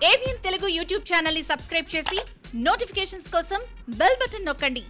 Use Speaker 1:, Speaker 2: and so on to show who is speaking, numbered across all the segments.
Speaker 1: ABN Telugu YouTube channel ని subscribe చేసి notifications కోసం బెల్ బటన్ నొక్కండి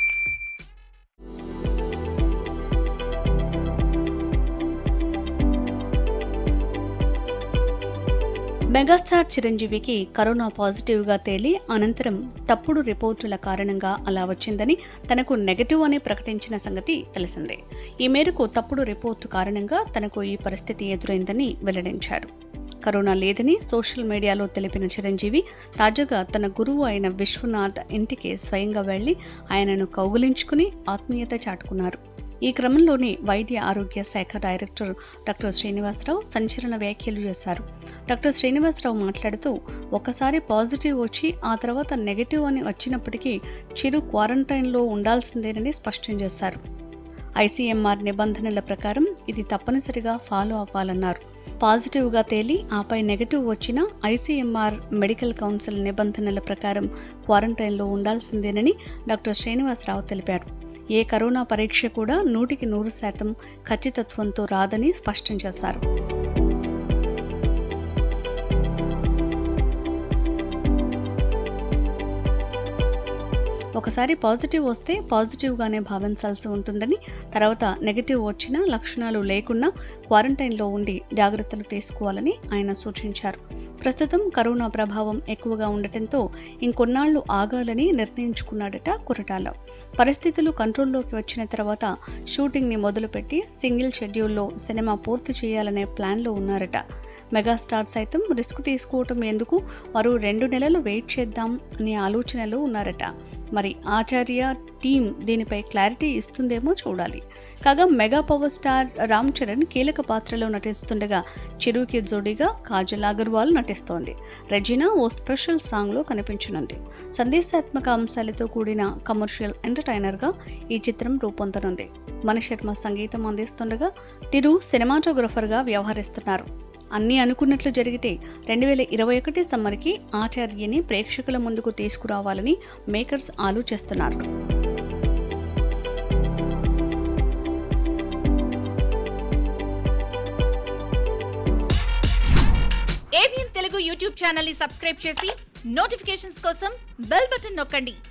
Speaker 2: మెగాస్టార్ చిరంజీవికి కరోనా పాజిటివ్గా తేలి అనంతరం తప్పుడు రిపోర్టుల కారణంగా అలా వచ్చిందని తనకు నెగటివ్ అని ప్రకటించిన సంగతి తెలిసిందే ఈ మేరకు తప్పుడు రిపోర్టు కారణంగా తనకు ఈ పరిస్థితి ఎదురైందని వెల్లడించారు కరోనా లేదని సోషల్ మీడియాలో తెలిపిన చిరంజీవి తాజాగా తన గురువు అయిన విశ్వనాథ్ ఇంటికి స్వయంగా వెళ్లి ఆయనను కౌగులించుకుని ఆత్మీయత చాటుకున్నారు ఈ క్రమంలోనే వైద్య ఆరోగ్య శాఖ డైరెక్టర్ డాక్టర్ శ్రీనివాసరావు సంచలన వ్యాఖ్యలు చేశారు డాక్టర్ శ్రీనివాసరావు మాట్లాడుతూ ఒకసారి పాజిటివ్ వచ్చి ఆ తర్వాత నెగటివ్ అని వచ్చినప్పటికీ చిరు క్వారంటైన్లో ఉండాల్సిందేనని స్పష్టం చేశారు ఐసీఎంఆర్ నిబంధనల ప్రకారం ఇది తప్పనిసరిగా ఫాలో అవ్వాలన్నారు పాజిటివ్గా తేలి ఆపై నెగటివ్ వచ్చినా ఐసీఎంఆర్ మెడికల్ కౌన్సిల్ నిబంధనల ప్రకారం క్వారంటైన్లో ఉండాల్సిందేనని డాక్టర్ శ్రీనివాసరావు తెలిపారు ఏ కరోనా పరీక్ష కూడా నూటికి నూరు శాతం ఖచ్చితత్వంతో రాదని స్పష్టం చేశారు ఒకసారి పాజిటివ్ వస్తే పాజిటివ్గానే భావించాల్సి ఉంటుందని తర్వాత నెగటివ్ వచ్చినా లక్షణాలు లేకున్నా క్వారంటైన్లో ఉండి జాగ్రత్తలు తీసుకోవాలని ఆయన సూచించారు ప్రస్తుతం కరోనా ప్రభావం ఎక్కువగా ఉండటంతో ఇంకొన్నాళ్లు ఆగాలని నిర్ణయించుకున్నాడట కురటాల పరిస్థితులు కంట్రోల్లోకి వచ్చిన తర్వాత షూటింగ్ని మొదలుపెట్టి సింగిల్ షెడ్యూల్లో సినిమా పూర్తి చేయాలనే ప్లాన్లో ఉన్నారట మెగాస్టార్ సైతం రిస్క్ తీసుకోవటం ఎందుకు మరో రెండు నెలలు వెయిట్ చేద్దాం అనే ఆలోచనలో ఉన్నారట మరి ఆచార్య టీం దీనిపై క్లారిటీ ఇస్తుందేమో చూడాలి కాగా mega power star Ram Charan కీలక పాత్రలో నటిస్తుండగా చిరుకి జోడీగా కాజల్ అగర్వాల్ నటిస్తోంది రెజినా ఓ స్పెషల్ సాంగ్లో కనిపించనుంది సందేశాత్మక అంశాలతో కూడిన కమర్షియల్ ఎంటర్టైనర్గా ఈ చిత్రం రూపొందనుంది మణిశర్మ సంగీతం అందిస్తుండగా తిరు సినిమాటోగ్రఫర్గా వ్యవహరిస్తున్నారు అన్నీ అనుకున్నట్లు జరిగితే రెండు వేల ఇరవై ఒకటి సమ్మర్కి ఆచార్యని ప్రేక్షకుల ముందుకు తీసుకురావాలని మేకర్స్ ఆలోచిస్తున్నారు
Speaker 1: ఏబిఎన్ తెలుగు యూట్యూబ్ ఛానల్ ని సబ్స్క్రైబ్ చేసి నోటిఫికేషన్స్ కోసం బెల్ బటన్ నొక్కండి